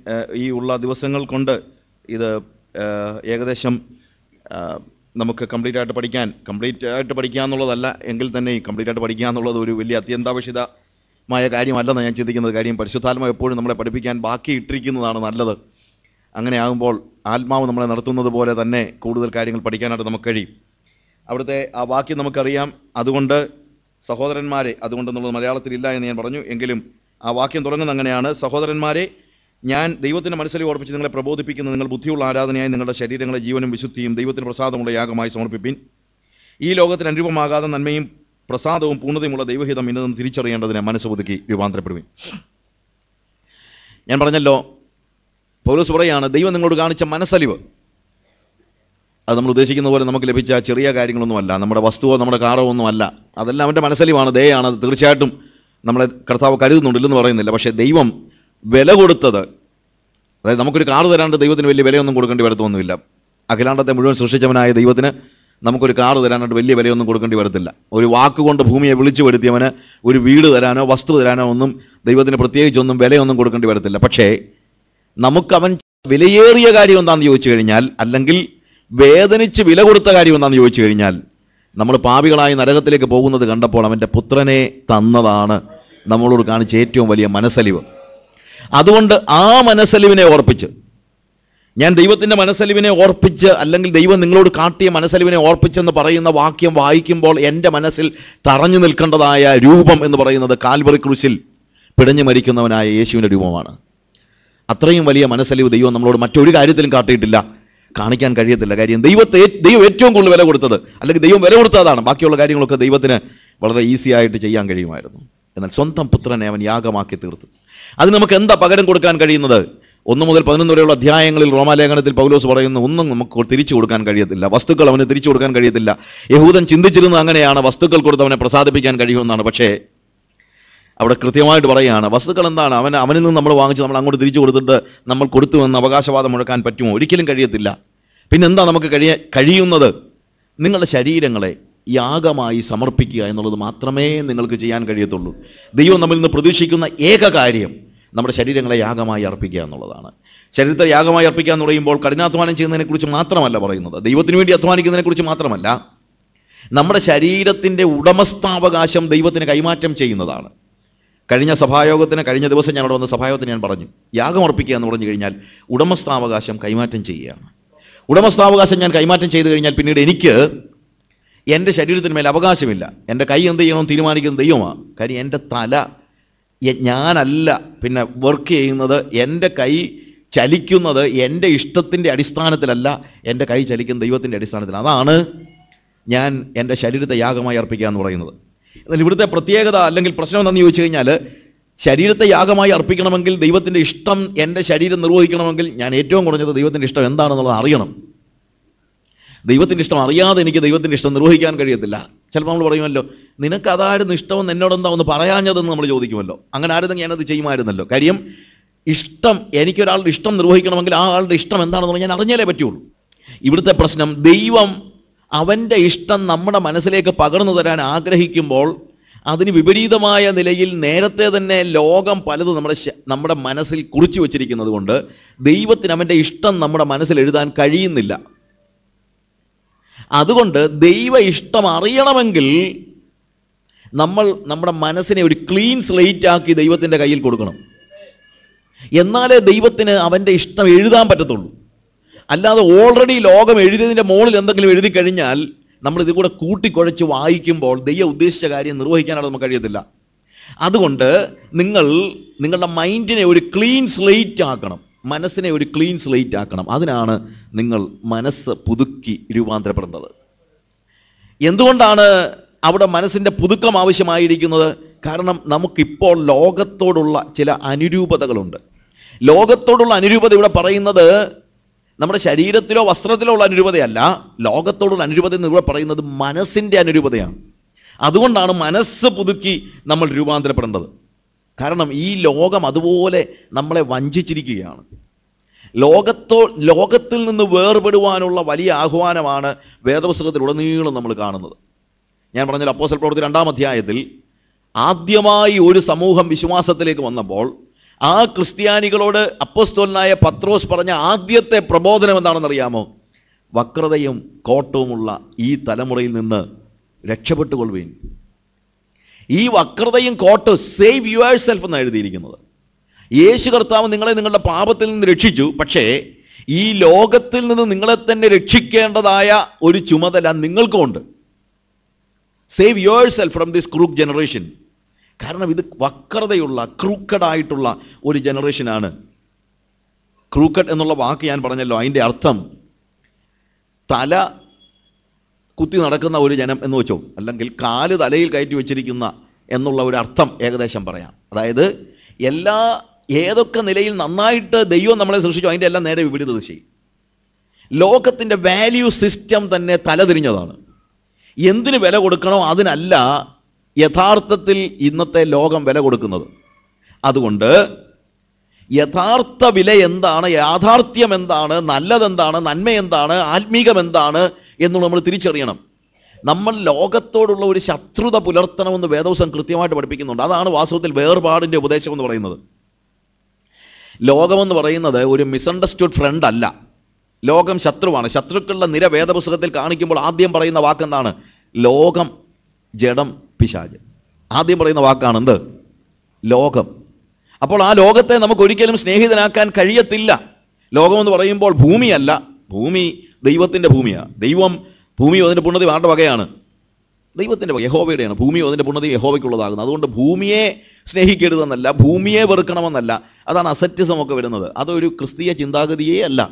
ഏഹ്, ഈ ഉള്ള ദിവസങ്ങൾ കൊണ്ട് ഇത് ഏഹ്, ഏകദേശം ആഹ്, നമുക്ക് കംപ്ലീറ്റ് ആയിട്ട് പഠിക്കാൻ കംപ്ലീറ്റ് ആയിട്ട് പഠിക്കുക എന്നുള്ളതല്ല എങ്കിൽ തന്നെ കംപ്ലീറ്റ് ആയിട്ട് പഠിക്കുക എന്നുള്ളത് ഒരു വലിയ അത്യന്താപേക്ഷിതമായ കാര്യമല്ലെന്ന് ഞാൻ ചിന്തിക്കുന്നത് കാര്യം പരിശുദ്ധാത്മ എപ്പോഴും നമ്മളെ പഠിപ്പിക്കാൻ ബാക്കി ഇട്ടിരിക്കുന്നതാണ് നല്ലത് അങ്ങനെ ആകുമ്പോൾ ആത്മാവ് നമ്മളെ നടത്തുന്നത് പോലെ തന്നെ കൂടുതൽ കാര്യങ്ങൾ പഠിക്കാനായിട്ട് നമുക്ക് കഴിയും അവിടുത്തെ ആ വാക്യം നമുക്കറിയാം അതുകൊണ്ട് സഹോദരന്മാരെ അതുകൊണ്ടെന്നുള്ളത് മലയാളത്തിലില്ല എന്ന് ഞാൻ പറഞ്ഞു എങ്കിലും ആ വാക്യം തുടങ്ങുന്നത് അങ്ങനെയാണ് സഹോദരന്മാരെ ഞാൻ ദൈവത്തിൻ്റെ മനസ്സിൽ ഓർപ്പിച്ച് നിങ്ങളെ പ്രബോധിപ്പിക്കുന്ന നിങ്ങൾ ബുദ്ധിയുള്ള ആരാധനയായി നിങ്ങളുടെ ശരീരങ്ങളെ ജീവനും വിശുദ്ധിയും ദൈവത്തിന് പ്രസാദമുള്ള യാഗമായി സമർപ്പിപ്പിൻ ഈ ലോകത്തിന് അനുരൂപമാകാതെ നന്മയും പ്രസാദവും പൂർണ്ണതയുമുള്ള ദൈവഹിതം ഇന്നതെന്ന് തിരിച്ചറിയേണ്ടതിന് മനസ്സ് പുതുക്കി രൂപാന്തരപ്പെടുവിൻ ഞാൻ പറഞ്ഞല്ലോ പൗലോസ് പറയാണ് ദൈവം നിങ്ങളോട് കാണിച്ച മനസ്സലിവ് അത് നമ്മൾ ഉദ്ദേശിക്കുന്ന പോലെ നമുക്ക് ലഭിച്ച ചെറിയ കാര്യങ്ങളൊന്നുമല്ല നമ്മുടെ വസ്തുവോ നമ്മുടെ കാറോ ഒന്നും അല്ല അതെല്ലാം അവൻ്റെ മനസ്സലിവാണ് ദയാണ് അത് തീർച്ചയായിട്ടും നമ്മളെ കർത്താവ് കരുതുന്നുണ്ടില്ലെന്ന് പറയുന്നില്ല പക്ഷേ ദൈവം വില കൊടുത്തത് അതായത് നമുക്കൊരു കാറ് തരാണ്ട് ദൈവത്തിന് വലിയ വിലയൊന്നും കൊടുക്കേണ്ടി വരത്തൊന്നുമില്ല അഖിലാണ്ടത്തെ മുഴുവൻ സൃഷ്ടിച്ചവനായ ദൈവത്തിന് നമുക്കൊരു കാറ് തരാനായിട്ട് വലിയ വിലയൊന്നും കൊടുക്കേണ്ടി വരത്തില്ല ഒരു വാക്കുകൊണ്ട് ഭൂമിയെ വിളിച്ചു വരുത്തിയവന് ഒരു വീട് തരാനോ വസ്തു തരാനോ ഒന്നും ദൈവത്തിന് പ്രത്യേകിച്ചൊന്നും വിലയൊന്നും കൊടുക്കേണ്ടി വരത്തില്ല പക്ഷേ നമുക്കവൻ വിലയേറിയ കാര്യം എന്താണെന്ന് ചോദിച്ചു കഴിഞ്ഞാൽ അല്ലെങ്കിൽ വേദനിച്ച് വില കൊടുത്ത കാര്യം എന്താണെന്ന് ചോദിച്ചു കഴിഞ്ഞാൽ നമ്മൾ പാപികളായി നരകത്തിലേക്ക് പോകുന്നത് കണ്ടപ്പോൾ അവൻ്റെ പുത്രനെ തന്നതാണ് നമ്മളോട് കാണിച്ച ഏറ്റവും വലിയ മനസ്സലിവ് അതുകൊണ്ട് ആ മനസ്സലിവിനെ ഓർപ്പിച്ച് ഞാൻ ദൈവത്തിൻ്റെ മനസ്സലിവിനെ ഓർപ്പിച്ച് അല്ലെങ്കിൽ ദൈവം നിങ്ങളോട് കാട്ടിയ മനസ്സലിവിനെ ഓർപ്പിച്ചെന്ന് പറയുന്ന വാക്യം വായിക്കുമ്പോൾ എൻ്റെ മനസ്സിൽ തറഞ്ഞു നിൽക്കേണ്ടതായ രൂപം എന്ന് പറയുന്നത് കാൽവറി ക്രൂശിൽ പിടഞ്ഞു മരിക്കുന്നവനായ യേശുവിൻ്റെ രൂപമാണ് അത്രയും വലിയ മനസ്സലിവ് ദൈവം നമ്മളോട് മറ്റൊരു കാര്യത്തിലും കാട്ടിയിട്ടില്ല കാണിക്കാൻ കഴിയത്തില്ല കാര്യം ദൈവത്തെ ദൈവം ഏറ്റവും കൂടുതൽ വില കൊടുത്തത് അല്ലെങ്കിൽ ദൈവം വില കൊടുത്തതാണ് ബാക്കിയുള്ള കാര്യങ്ങളൊക്കെ ദൈവത്തിന് വളരെ ഈസി ആയിട്ട് ചെയ്യാൻ കഴിയുമായിരുന്നു എന്നാൽ സ്വന്തം പുത്രനെ അവൻ യാഗമാക്കി തീർത്തു അതിന് നമുക്ക് എന്താ പകരം കൊടുക്കാൻ കഴിയുന്നത് ഒന്ന് മുതൽ പതിനൊന്ന് വരെയുള്ള അധ്യായങ്ങളിൽ റോമാലേഖനത്തിൽ പൗലോസ് പറയുന്നു ഒന്നും നമുക്ക് തിരിച്ചു കൊടുക്കാൻ കഴിയത്തില്ല വസ്തുക്കൾ അവന് തിരിച്ചു കൊടുക്കാൻ കഴിയത്തില്ല യഹൂദൻ ചിന്തിച്ചിരുന്നത് അങ്ങനെയാണ് വസ്തുക്കൾ കൊടുത്ത് അവനെ പ്രസാദിപ്പിക്കാൻ കഴിയുമെന്നാണ് പക്ഷേ അവിടെ കൃത്യമായിട്ട് പറയുകയാണ് വസ്തുക്കൾ എന്താണ് അവൻ അവനിൽ നിന്ന് നമ്മൾ വാങ്ങിച്ച് നമ്മൾ അങ്ങോട്ട് തിരിച്ചു കൊടുത്തിട്ട് നമ്മൾ കൊടുത്തു എന്ന് അവകാശവാദം മുഴക്കാൻ പറ്റുമോ ഒരിക്കലും കഴിയത്തില്ല പിന്നെ എന്താ നമുക്ക് കഴിയ കഴിയുന്നത് നിങ്ങളുടെ ശരീരങ്ങളെ യാഗമായി സമർപ്പിക്കുക എന്നുള്ളത് മാത്രമേ നിങ്ങൾക്ക് ചെയ്യാൻ കഴിയത്തുള്ളൂ ദൈവം നമ്മിൽ നിന്ന് പ്രതീക്ഷിക്കുന്ന ഏക കാര്യം നമ്മുടെ ശരീരങ്ങളെ യാഗമായി അർപ്പിക്കുക എന്നുള്ളതാണ് ശരീരത്തെ യാഗമായി അർപ്പിക്കുക എന്ന് പറയുമ്പോൾ കഠിനാധ്വാനം ചെയ്യുന്നതിനെക്കുറിച്ച് മാത്രമല്ല പറയുന്നത് ദൈവത്തിന് വേണ്ടി അധ്വാനിക്കുന്നതിനെക്കുറിച്ച് മാത്രമല്ല നമ്മുടെ ശരീരത്തിൻ്റെ ഉടമസ്ഥാവകാശം ദൈവത്തിന് കൈമാറ്റം ചെയ്യുന്നതാണ് കഴിഞ്ഞ സഭായോഗത്തിന് കഴിഞ്ഞ ദിവസം ഞാൻ അവിടെ വന്ന സഭായോഗത്തിന് ഞാൻ പറഞ്ഞു യാഗമർപ്പിക്കുക എന്ന് പറഞ്ഞു കഴിഞ്ഞാൽ ഉടമസ്ഥാവകാശം കൈമാറ്റം ചെയ്യുകയാണ് ഉടമസ്ഥാവകാശം ഞാൻ കൈമാറ്റം ചെയ്തു കഴിഞ്ഞാൽ പിന്നീട് എനിക്ക് എൻ്റെ ശരീരത്തിന് മേൽ അവകാശമില്ല എൻ്റെ കൈ എന്ത് ചെയ്യണമെന്ന് തീരുമാനിക്കുന്നത് ദൈവമാണ് കാര്യം എൻ്റെ തല എ- ഞാനല്ല പിന്നെ വർക്ക് ചെയ്യുന്നത് എൻ്റെ കൈ ചലിക്കുന്നത് എൻ്റെ ഇഷ്ടത്തിൻ്റെ അടിസ്ഥാനത്തിലല്ല എൻ്റെ കൈ ചലിക്കുന്ന ദൈവത്തിൻ്റെ അടിസ്ഥാനത്തിൽ അതാണ് ഞാൻ എൻ്റെ ശരീരത്തെ യാഗമായി അർപ്പിക്കുക എന്ന് പറയുന്നത് എന്നാൽ ഇവിടുത്തെ പ്രത്യേകത അല്ലെങ്കിൽ പ്രശ്നം എന്താണെന്ന് ചോദിച്ചു കഴിഞ്ഞാൽ ശരീരത്തെ യാഗമായി അർപ്പിക്കണമെങ്കിൽ ദൈവത്തിൻ്റെ ഇഷ്ടം എൻ്റെ ശരീരം നിർവഹിക്കണമെങ്കിൽ ഞാൻ ഏറ്റവും കുറഞ്ഞത് ദൈവത്തിൻ്റെ ഇഷ്ടം എന്താണെന്നുള്ളത് അറിയണം ദൈവത്തിൻ്റെ ഇഷ്ടം അറിയാതെ എനിക്ക് ദൈവത്തിൻ്റെ ഇഷ്ടം നിർവഹിക്കാൻ കഴിയത്തില്ല ചിലപ്പോൾ നമ്മൾ പറയുമല്ലോ നിനക്ക് അതായിരുന്നു ഇഷ്ടമെന്ന് എന്നോട് എന്താ ഒന്ന് പറയാഞ്ഞതെന്ന് നമ്മൾ ചോദിക്കുമല്ലോ അങ്ങനെ ആയിരുന്നെങ്കിൽ ഞാനത് ചെയ്യുമായിരുന്നല്ലോ കാര്യം ഇഷ്ടം എനിക്കൊരാളുടെ ഇഷ്ടം നിർവഹിക്കണമെങ്കിൽ ആ ആളുടെ ഇഷ്ടം എന്താണെന്ന് ഞാൻ അറിഞ്ഞാലേ പറ്റുള്ളൂ ഇവിടുത്തെ പ്രശ്നം ദൈവം അവൻ്റെ ഇഷ്ടം നമ്മുടെ മനസ്സിലേക്ക് പകർന്നു തരാൻ ആഗ്രഹിക്കുമ്പോൾ അതിന് വിപരീതമായ നിലയിൽ നേരത്തെ തന്നെ ലോകം പലതും നമ്മുടെ ശ- നമ്മുടെ മനസ്സിൽ കുറിച്ചു വച്ചിരിക്കുന്നത് കൊണ്ട് ദൈവത്തിന് അവൻ്റെ ഇഷ്ടം നമ്മുടെ മനസ്സിൽ എഴുതാൻ കഴിയുന്നില്ല അതുകൊണ്ട് ദൈവ ഇഷ്ടം അറിയണമെങ്കിൽ നമ്മൾ നമ്മുടെ മനസ്സിനെ ഒരു ക്ലീൻ സ്ലേറ്റ് ആക്കി ദൈവത്തിൻ്റെ കയ്യിൽ കൊടുക്കണം എന്നാലേ ദൈവത്തിന് അവൻ്റെ ഇഷ്ടം എഴുതാൻ പറ്റത്തുള്ളൂ അല്ലാതെ ഓൾറെഡി ലോകം എഴുതിയതിൻ്റെ മുകളിൽ എന്തെങ്കിലും എഴുതി കഴിഞ്ഞാൽ നമ്മൾ ഇത് കൂടെ കൂട്ടിക്കുഴച്ച് വായിക്കുമ്പോൾ ദൈവം ഉദ്ദേശിച്ച കാര്യം നിർവഹിക്കാനായിട്ട് നമുക്ക് കഴിയത്തില്ല അതുകൊണ്ട് നിങ്ങൾ നിങ്ങളുടെ മൈൻഡിനെ ഒരു ക്ലീൻ സ്ലേറ്റ് ആക്കണം മനസ്സിനെ ഒരു ക്ലീൻ സ്ലേറ്റ് ആക്കണം അതിനാണ് നിങ്ങൾ മനസ്സ് പുതുക്കി രൂപാന്തരപ്പെടേണ്ടത് എന്തുകൊണ്ടാണ് അവിടെ മനസ്സിൻ്റെ പുതുക്കം ആവശ്യമായിരിക്കുന്നത് കാരണം നമുക്കിപ്പോൾ ലോകത്തോടുള്ള ചില അനുരൂപതകളുണ്ട് ലോകത്തോടുള്ള അനുരൂപത ഇവിടെ പറയുന്നത് നമ്മുടെ ശരീരത്തിലോ വസ്ത്രത്തിലോ ഉള്ള അനുരൂപതയല്ല ലോകത്തോടുള്ള അനുരൂപത എന്ന് ഇവിടെ പറയുന്നത് മനസ്സിൻ്റെ അനുരൂപതയാണ് അതുകൊണ്ടാണ് മനസ്സ് പുതുക്കി നമ്മൾ രൂപാന്തരപ്പെടേണ്ടത് കാരണം ഈ ലോകം അതുപോലെ നമ്മളെ വഞ്ചിച്ചിരിക്കുകയാണ് ലോകത്തോ ലോകത്തിൽ നിന്ന് വേർപെടുവാനുള്ള വലിയ ആഹ്വാനമാണ് വേദപുസ്തകത്തിൽ ഉടനീളം നമ്മൾ കാണുന്നത് ഞാൻ പറഞ്ഞാൽ അപ്പോസൽ പ്രവൃത്തി രണ്ടാം അധ്യായത്തിൽ ആദ്യമായി ഒരു സമൂഹം വിശ്വാസത്തിലേക്ക് വന്നപ്പോൾ ആ ക്രിസ്ത്യാനികളോട് അപ്പോസ്തോലനായ പത്രോസ് പറഞ്ഞ ആദ്യത്തെ പ്രബോധനം എന്താണെന്നറിയാമോ വക്രതയും കോട്ടവുമുള്ള ഈ തലമുറയിൽ നിന്ന് രക്ഷപ്പെട്ടുകൊള്ളുവീൻ ഈ വക്രതയും കോട്ട് സേവ് യുവർ സെൽഫ് എന്ന് എഴുതിയിരിക്കുന്നത് യേശു കർത്താവ് നിങ്ങളെ നിങ്ങളുടെ പാപത്തിൽ നിന്ന് രക്ഷിച്ചു പക്ഷേ ഈ ലോകത്തിൽ നിന്ന് നിങ്ങളെ തന്നെ രക്ഷിക്കേണ്ടതായ ഒരു ചുമതല നിങ്ങൾക്കുമുണ്ട് save yourself from this crook generation കാരണം ഇത് വക്രതയുള്ള ക്രൂക്കഡായിട്ടുള്ള ഒരു ജനറേഷനാണ് ക്രൂക്കഡ് എന്നുള്ള വാക്ക് ഞാൻ പറഞ്ഞല്ലോ അതിൻ്റെ അർത്ഥം തല കുത്തി നടക്കുന്ന ഒരു ജനം എന്ന് വെച്ചോ അല്ലെങ്കിൽ കാല് തലയിൽ കയറ്റി വെച്ചിരിക്കുന്ന എന്നുള്ള ഒരു അർത്ഥം ഏകദേശം പറയാം അതായത് എല്ലാ ഏതൊക്കെ നിലയിൽ നന്നായിട്ട് ദൈവം നമ്മളെ സൃഷ്ടിച്ചു അതിൻ്റെ എല്ലാം നേരെ വിപരീത ദിശയും ലോകത്തിൻ്റെ വാല്യൂ സിസ്റ്റം തന്നെ തലതിരിഞ്ഞതാണ് എന്തിന് വില കൊടുക്കണോ അതിനല്ല യഥാർത്ഥത്തിൽ ഇന്നത്തെ ലോകം വില കൊടുക്കുന്നത് അതുകൊണ്ട് യഥാർത്ഥ വില എന്താണ് യാഥാർത്ഥ്യം എന്താണ് നല്ലതെന്താണ് നന്മ എന്താണ് ആത്മീകം എന്താണ് എന്ന് നമ്മൾ തിരിച്ചറിയണം നമ്മൾ ലോകത്തോടുള്ള ഒരു ശത്രുത പുലർത്തണമെന്ന് വേദവസം കൃത്യമായിട്ട് പഠിപ്പിക്കുന്നുണ്ട് അതാണ് വാസ്തവത്തിൽ വേർപാടിൻ്റെ ഉപദേശം എന്ന് പറയുന്നത് ലോകമെന്ന് പറയുന്നത് ഒരു മിസ്അണ്ടർസ്റ്റുഡ് ഫ്രണ്ട് അല്ല ലോകം ശത്രുവാണ് ശത്രുക്കളുടെ നിര വേദപുസ്തകത്തിൽ കാണിക്കുമ്പോൾ ആദ്യം പറയുന്ന വാക്കെന്താണ് ലോകം ജഡം പിശാജ് ആദ്യം പറയുന്ന വാക്കാണ് എന്ത് ലോകം അപ്പോൾ ആ ലോകത്തെ നമുക്ക് ഒരിക്കലും സ്നേഹിതനാക്കാൻ കഴിയത്തില്ല ലോകമെന്ന് പറയുമ്പോൾ ഭൂമിയല്ല ഭൂമി ദൈവത്തിൻ്റെ ഭൂമിയാണ് ദൈവം ഭൂമിയും അതിൻ്റെ പുണ്യതി ആരുടെ വകയാണ് ദൈവത്തിൻ്റെ വക യഹോവയുടെയാണ് ഭൂമിയും അതിൻ്റെ പുണ്യതി യഹോവയ്ക്കുള്ളതാകുന്നത് അതുകൊണ്ട് ഭൂമിയെ സ്നേഹിക്കരുതെന്നല്ല ഭൂമിയെ വെറുക്കണമെന്നല്ല അതാണ് അസറ്റിസം ഒക്കെ വരുന്നത് അതൊരു ക്രിസ്തീയ ചിന്താഗതിയേ അല്ല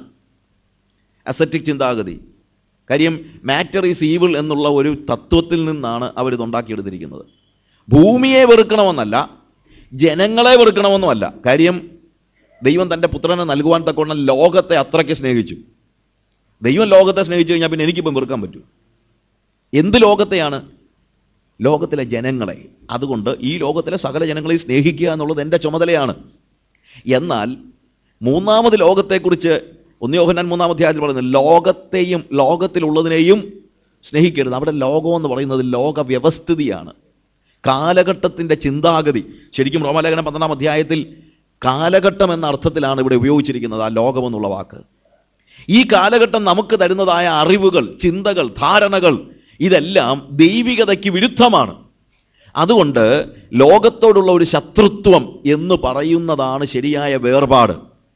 അസറ്റിക് ചിന്താഗതി കാര്യം മാറ്റർ ഈസ് ഈവിൾ എന്നുള്ള ഒരു തത്വത്തിൽ നിന്നാണ് അവരിത് ഉണ്ടാക്കിയെടുത്തിരിക്കുന്നത് ഭൂമിയെ വെറുക്കണമെന്നല്ല ജനങ്ങളെ വെറുക്കണമെന്നുമല്ല കാര്യം ദൈവം തൻ്റെ പുത്രനെ നൽകുവാൻ തക്കവണ്ണം ലോകത്തെ അത്രയ്ക്ക് സ്നേഹിച്ചു ദൈവം ലോകത്തെ സ്നേഹിച്ചു കഴിഞ്ഞാൽ പിന്നെ എനിക്കിപ്പം വെറുക്കാൻ പറ്റൂ എന്ത് ലോകത്തെയാണ് ലോകത്തിലെ ജനങ്ങളെ അതുകൊണ്ട് ഈ ലോകത്തിലെ സകല ജനങ്ങളെയും സ്നേഹിക്കുക എന്നുള്ളത് എൻ്റെ ചുമതലയാണ് എന്നാൽ മൂന്നാമത് ലോകത്തെക്കുറിച്ച് ഒന്നിയോഹനാൻ മൂന്നാം അധ്യായത്തിൽ പറയുന്നത് ലോകത്തെയും ലോകത്തിലുള്ളതിനെയും സ്നേഹിക്കരുത് അവിടെ ലോകം എന്ന് പറയുന്നത് ലോക വ്യവസ്ഥിതിയാണ് കാലഘട്ടത്തിൻ്റെ ചിന്താഗതി ശരിക്കും റോമലേഖനം പന്ത്രണ്ടാം അധ്യായത്തിൽ കാലഘട്ടം എന്ന അർത്ഥത്തിലാണ് ഇവിടെ ഉപയോഗിച്ചിരിക്കുന്നത് ആ ലോകം എന്നുള്ള വാക്ക് ഈ കാലഘട്ടം നമുക്ക് തരുന്നതായ അറിവുകൾ ചിന്തകൾ ധാരണകൾ ഇതെല്ലാം ദൈവികതയ്ക്ക് വിരുദ്ധമാണ് അതുകൊണ്ട് ലോകത്തോടുള്ള ഒരു ശത്രുത്വം എന്ന് പറയുന്നതാണ് ശരിയായ വേർപാട്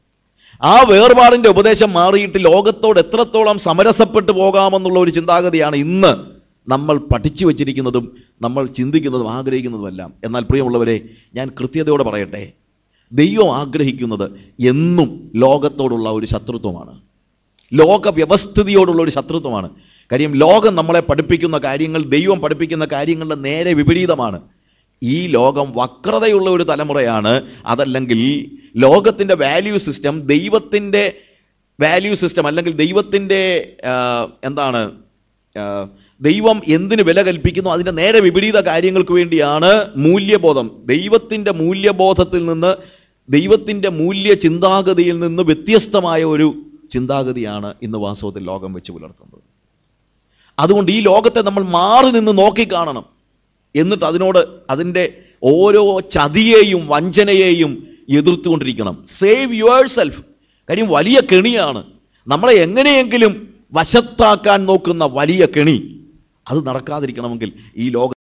ആ വേർപാടിൻ്റെ ഉപദേശം മാറിയിട്ട് ലോകത്തോട് എത്രത്തോളം സമരസപ്പെട്ടു പോകാമെന്നുള്ള ഒരു ചിന്താഗതിയാണ് ഇന്ന് നമ്മൾ പഠിച്ചു വച്ചിരിക്കുന്നതും നമ്മൾ ചിന്തിക്കുന്നതും ആഗ്രഹിക്കുന്നതുമെല്ലാം എന്നാൽ പ്രിയമുള്ളവരെ ഞാൻ കൃത്യതയോടെ പറയട്ടെ ദൈവം ആഗ്രഹിക്കുന്നത് എന്നും ലോകത്തോടുള്ള ഒരു ശത്രുത്വമാണ് ലോക വ്യവസ്ഥിതിയോടുള്ള ഒരു ശത്രുത്വമാണ് കാര്യം ലോകം നമ്മളെ പഠിപ്പിക്കുന്ന കാര്യങ്ങൾ ദൈവം പഠിപ്പിക്കുന്ന കാര്യങ്ങളുടെ നേരെ വിപരീതമാണ് ഈ ലോകം വക്രതയുള്ള ഒരു തലമുറയാണ് അതല്ലെങ്കിൽ ലോകത്തിൻ്റെ വാല്യൂ സിസ്റ്റം ദൈവത്തിൻ്റെ വാല്യൂ സിസ്റ്റം അല്ലെങ്കിൽ ദൈവത്തിൻ്റെ ആ, എന്താണ് ആ, ദൈവം എന്തിന് വില കൽപ്പിക്കുന്നു അതിൻ്റെ നേരെ വിപരീത കാര്യങ്ങൾക്ക് വേണ്ടിയാണ് മൂല്യബോധം ദൈവത്തിൻ്റെ മൂല്യബോധത്തിൽ നിന്ന് ദൈവത്തിൻ്റെ മൂല്യ ചിന്താഗതിയിൽ നിന്ന് വ്യത്യസ്തമായ ഒരു ചിന്താഗതിയാണ് ഇന്ന് വാസ്തവത്തിൽ ലോകം വെച്ച് പുലർത്തുന്നത് അതുകൊണ്ട് ഈ ലോകത്തെ നമ്മൾ മാറി നിന്ന് നോക്കിക്കാണണം എന്നിട്ട് അതിനോട് അതിൻ്റെ ഓരോ ചതിയെയും വഞ്ചനയെയും എതിർത്തുകൊണ്ടിരിക്കണം സേവ് യുവർ സെൽഫ് കാര്യം വലിയ കെണിയാണ് നമ്മളെ എങ്ങനെയെങ്കിലും വശത്താക്കാൻ നോക്കുന്ന വലിയ കെണി അത് നടക്കാതിരിക്കണമെങ്കിൽ ഈ ലോക